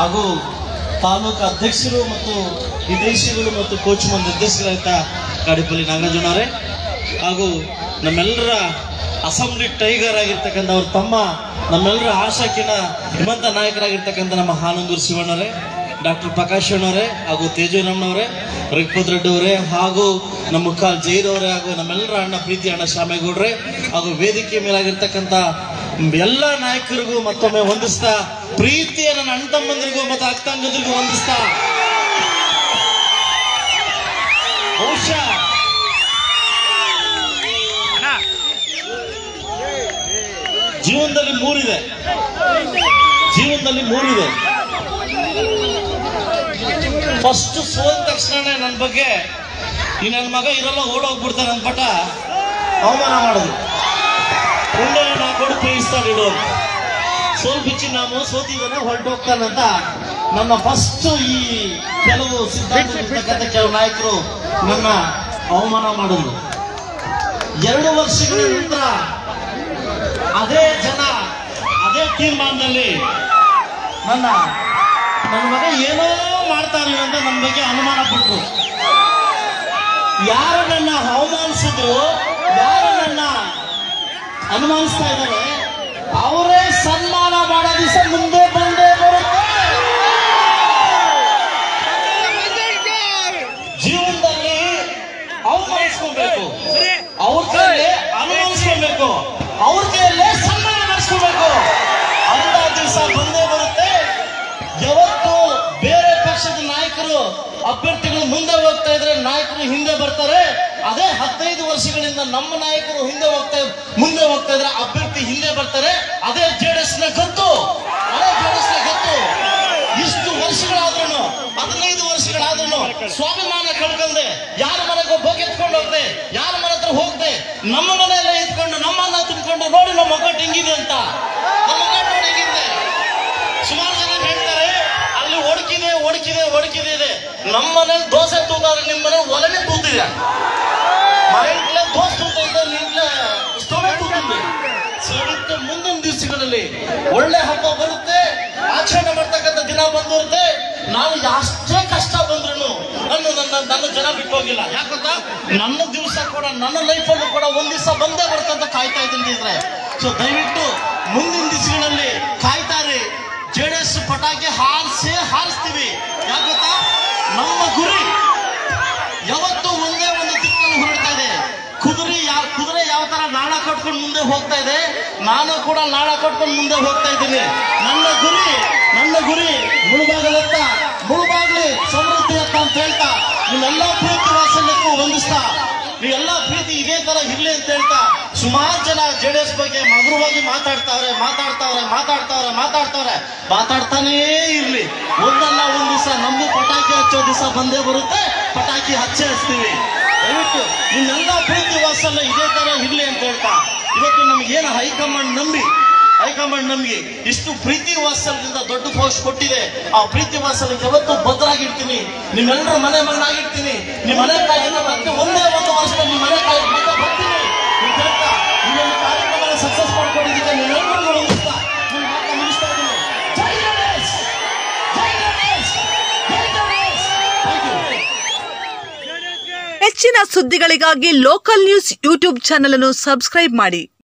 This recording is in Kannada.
ಹಾಗೂ ತಾಲೂಕು ಅಧ್ಯಕ್ಷರು ಮತ್ತು ವಿದೇಶಿಗಳು ಮತ್ತು ಕೋಚ್ ಮಂದಿ ನಿರ್ದೇಶಕರಾದ ಕಾಡಿಪಲ್ಲಿ ನಾಗರಾಜನವರೇ ಹಾಗೂ ನಮ್ಮೆಲ್ಲರ ಅಸೆಂಬ್ಲಿ ಟೈಗರ್ ಆಗಿರ್ತಕ್ಕಂಥ ಅವ್ರ ತಮ್ಮ ನಮ್ಮೆಲ್ಲರ ಆಶಾಕಿನ ಹಿಮಂತ ನಾಯಕರಾಗಿರ್ತಕ್ಕಂಥ ನಮ್ಮ ಹಾನಂದೂರು ಶಿವಣ್ಣವರೇ ಡಾಕ್ಟರ್ ಪ್ರಕಾಶ್ ಅಣ್ಣವರೇ ಹಾಗೂ ತೇಜುರಮ್ಮನವರೇ ರಘುಪತ್ ರೆಡ್ಡಿ ಅವರೇ ಹಾಗೂ ನಮ್ಮ ಮುಖಾಲ್ ಜೈರ್ ಅವರೇ ಹಾಗೂ ನಮ್ಮೆಲ್ಲರ ಅಣ್ಣ ಪ್ರೀತಿ ಅಣ್ಣ ಶ್ಯಾಮೇಗೌಡ್ರೆ ಹಾಗೂ ವೇದಿಕೆ ಮೇಲಾಗಿರ್ತಕ್ಕಂಥ ಎಲ್ಲ ನಾಯಕರಿಗೂ ಮತ್ತೊಮ್ಮೆ ವಂದಿಸ್ತಾ ಪ್ರೀತಿಯ ನನ್ನ ಅಣ್ಣ ತಮ್ಮಂದಿರಿಗೂ ಮತ್ತು ಅಕ್ಕ ತಂಗಂದಿರಿಗೂ ವಂದಿಸ್ತಾ ಬಹುಶಃ ಜೀವನದಲ್ಲಿ ಮೂರಿದೆ ಜೀವನದಲ್ಲಿ ಮೂರಿದೆ ಫಸ್ಟ್ ಸೋದ ತಕ್ಷಣ ನನ್ನ ಬಗ್ಗೆ ಈ ನನ್ನ ಮಗ ಇರಲ್ಲ ಓಡೋಗ್ಬಿಡ್ತಾನೆ ಅಂದ್ಬಿಟ್ಟ ಅವಮಾನ ಮಾಡೋದು ಉಂಡೆ ನಾ ಕೊಡು ಪ್ರೇಯಿಸ್ತಾನೆ ಇಡೋದು ಸೋಲ್ ಬಿಚ್ಚಿ ನಾವು ಸೋತಿದ್ದಾನೆ ಹೊರಟೋಗ್ತಾನಂತ ನನ್ನ ಫಸ್ಟ್ ಈ ಕೆಲವು ಸಿದ್ಧಾಂತ ಇರ್ತಕ್ಕಂಥ ಕೆಲವು ನಾಯಕರು ನನ್ನ ಅವಮಾನ ಮಾಡಿದ್ರು ಎರಡು ವರ್ಷಗಳ ನಂತರ ಅದೇ ಜನ ಅದೇ ತೀರ್ಮಾನದಲ್ಲಿ ನನ್ನ ನನ್ನ ಮಗ ಏನೋ ಮಾಡ್ತಾನೆ ಅಂತ ನನ್ನ ಬಗ್ಗೆ ಅನುಮಾನ ಪಟ್ರು ಯಾರು ನನ್ನ ಅವಮಾನಿಸಿದ್ರು ಯಾರು ನನ್ನ ಅನುಮಾನಿಸ್ತಾ ಇದ್ದಾರೆ ಅವರೇ ಸನ್ಮಾನ ಮಾಡೋ ದಿವಸ ಮುಂದೆ ಬಂದೇ ಬರುತ್ತೆ ಜೀವನದಲ್ಲಿ ಅವಮಾನಿಸ್ಕೊಬೇಕು ಅವ್ರ ಕೈಯಲ್ಲಿ ಅನುಮಾನಿಸ್ಕೊಬೇಕು ಅವ್ರ ಕೈಯಲ್ಲೇ ಸನ್ಮಾನ ಮಾಡಿಸ್ಕೊಬೇಕು ಅಂತ ದಿವಸ ಬಂದೇ ಬರುತ್ತೆ ಯಾವತ್ತು ಬೇರೆ ಪಕ್ಷದ ನಾಯಕರು ಅಭ್ಯರ್ಥಿಗಳು ಮುಂದೆ ಹೋಗ್ತಾ ಇದ್ರೆ ನಾಯಕರು ಹಿಂದೆ ಬರ್ತಾರೆ ಅದೇ ಹದಿನೈದು ವರ್ಷಗಳಿಂದ ನಮ್ಮ ನಾಯಕರು ಹಿಂದೆ ಹೋಗ್ತಾ ಮುಂದೆ ಹೋಗ್ತಾ ಇದ್ರೆ ಅಭ್ಯರ್ಥಿ ಹಿಂದೆ ಬರ್ತಾರೆ ಅದೇ ಜೆಡಿಎಸ್ ನ ಗತ್ತು ಅದೇ ಜೆಡಿಎಸ್ ನ ಗತ್ತು ಇಷ್ಟು ವರ್ಷಗಳಾದ್ರೂ ಹದಿನೈದು ವರ್ಷಗಳಾದ್ರೂ ಸ್ವಾಭಿಮಾನ ಕಳ್ಕೊಂಡೆ ಯಾರ ಮನೆಗೆ ಹೋಗಿ ಎತ್ಕೊಂಡು ಹೋಗ್ದೆ ಯಾರ ಮನೆ ಹತ್ರ ಹೋಗ್ದೆ ನಮ್ಮ ಮನೆಯಲ್ಲೇ ಇದ್ಕೊಂಡು ನಮ್ಮನ್ನ ತುಂಬಿಕೊಂಡು ನೋಡಿ ನಮ್ಮ ಮಗ ಹೆಂಗಿದೆ ಅಂತ ನಮ್ಮ ಮಗ ನೋಡಿ ಹೆಂಗಿದೆ ಸುಮಾರು ಜನ ಹೇಳ್ತಾರೆ ಅಲ್ಲಿ ಒಡಕಿದೆ ಒಡಕಿದೆ ಒಡಕಿದೆ ಇದೆ ನಮ್ಮ ಮನೇಲಿ ದೋಸೆ ತೂತಾದ್ರೆ ನಿಮ್ಮ ಮನೆ ಒಲೆನೆ ತೂತಿದೆ ಮನೆಯಿಂದಲೇ ದೋಸೆ ತೂತಿದ್ದೆ ನಿಂತಲೇ ಸ್ಟೋವೆ ತೂತಿದ್ದೆ ಸಡಿಟ್ಟು ಮುಂದಿನ ದಿವಸಗಳಲ್ಲಿ ಒಳ್ಳೆ ಹಬ್ಬ ಬರುತ್ತೆ ಆಚರಣೆ ಮಾಡ್ತಕ್ಕಂಥ ದಿನ ಬಂದಿರುತ್ತೆ ನಾನು ಅಷ್ಟೇ ಕಷ್ಟ ಬಂದ್ರು ನಾನು ನನ್ನ ನನ್ನ ಜನ ಬಿಟ್ಟು ಹೋಗಿಲ್ಲ ಯಾಕಂತ ನನ್ನ ದಿವಸ ಕೂಡ ನನ್ನ ಲೈಫಲ್ಲೂ ಕೂಡ ಒಂದ್ ದಿವಸ ಬಂದೇ ಬರುತ್ತೆ ಅಂತ ಕಾಯ್ತಾ ಇದ್ದೀನಿ ಇದ್ರೆ ಸೊ ದಯವಿಟ್ಟು ಮುಂದಿನ ದಿವಸಗಳಲ್ಲಿ ಕಾಯ್ತಾರೆ ಜೆಡಿಎಸ್ ಪಟಾಕಿ ಹಾರಿಸಿ ಹಾರಿಸ್ತೀವಿ ಯಾಕಂತ ನಮ್ಮ ಗುರಿ ಯಾವತ್ತೂ ಒಂದೇ ಒಂದು ದಿಕ್ಕನ್ನು ಹೊರಡ್ತಾ ಇದೆ ಕುದುರೆ ಯಾವ ಕುದುರೆ ಯಾವ ತರ ನಾಳ ಕಟ್ಕೊಂಡು ಮುಂದೆ ಹೋಗ್ತಾ ಇದೆ ನಾನು ಕೂಡ ನಾಳ ಕಟ್ಕೊಂಡು ಮುಂದೆ ಹೋಗ್ತಾ ಇದ್ದೀನಿ ನನ್ನ ಗುರಿ ನನ್ನ ಗುರಿ ಮುಳುಬಾಗಲತ್ತ ಮುಳುಬಾಗ್ಲಿ ಸಮೃದ್ಧಿ ಅತ್ತ ಅಂತ ಹೇಳ್ತಾ ನಿಮ್ಮೆಲ್ಲ ಪ್ರೀತಿ ವಾತ್ಸಲ್ಯಕ್ಕೂ ಹೊಂದಿಸ್ತಾ ನೀವೆಲ್ಲ ಪ್ರೀತಿ ಇದೇ ತರ ಇರ್ಲಿ ಅಂತ ಹೇಳ್ತಾ ಸುಮಾರು ಜನ ಜೆಡಿಎಸ್ ಬಗ್ಗೆ ಮಧುರವಾಗಿ ಮಾತಾಡ್ತಾವ್ರೆ ಮಾತಾಡ್ತಾವ್ರೆ ಮಾತಾಡ್ತಾವ್ರೆ ಮಾತಾಡ್ತಾವ್ರೆ ಮಾತಾಡ್ತಾನೇ ಇರ್ಲಿ ಒಂದಲ್ಲ ಒಂದ್ ದಿವಸ ನಮ್ದು ಪಟಾಕಿ ಹಚ್ಚೋ ದಿವಸ ಬಂದೇ ಬರುತ್ತೆ ಪಟಾಕಿ ಹಚ್ಚೇ ಹಚ್ತೀವಿ ದಯವಿಟ್ಟು ನಿಮ್ಮೆಲ್ಲ ಪ್ರೀತಿ ವಾತ್ಸಲ್ಯ ಇದೇ ತರ ಇರ್ಲಿ ಅಂತ ಹೇಳ್ತಾ ಇವತ್ತು ನಮ್ಗೆ ಏನು ಹೈಕಮಾಂಡ್ ನಂಬಿ ಹೈಕಮಾಂಡ್ ನಮ್ಗೆ ಇಷ್ಟು ಪ್ರೀತಿ ವಾತ್ಸಲ್ಯದಿಂದ ದೊಡ್ಡ ಪೋಸ್ಟ್ ಕೊಟ್ಟಿದೆ ಆ ಪ್ರೀತಿ ವಾತ್ಸಲ್ಯ ಯಾವತ್ತೂ ಭದ್ರಾಗಿರ್ತೀನಿ ನಿಮ್ಮೆಲ್ಲರ ಮನೆ ಮಣ್ಣಾಗಿರ್ತೀನಿ ನಿಮ್ಮ ಮನೆ ಕಾಯಿನ ಮತ್ತೆ ಒಂದೇ ಒಂದು ವರ್ಷದಲ್ಲಿ ನಿಮ್ಮ ಮನೆ ಕಾಯಿ ಮತ್ತೆ ಬರ್ತೀನಿ ಅಂತ ಹೇಳ್ತಾ ಇನ್ನೊಂದು ಕಾರ್ಯಕ್ರಮ ಸಕ್ಸಸ್ ಮಾಡ್ಕೊಂಡಿದ್ದಕ್ಕೆ ನಿಮ್ಮೆಲ್ಲರಿಗೂ ವಂದಿಸ್ತಾ ನನ್ನ ಮಾತನ್ನ ಮುಗಿಸ್ತಾ ಇದ್ದೀನಿ ಜೈ ಗಣೇಶ್ ಜೈ ಗಣೇಶ್ ಜೈ ಗಣೇಶ್ ಥ್ಯಾಂಕ್ ಯು ಹೆಚ್ಚಿನ ಸುದ್ದಿಗಳಿಗಾಗಿ ಲೋಕಲ್ ನ್ಯೂಸ್ ಯೂಟ್ಯೂಬ್ ಚಾನೆಲ್ ಅನ್ನು ಸಬ್ಸ್ಕ್ರೈಬ್ ಮಾಡಿ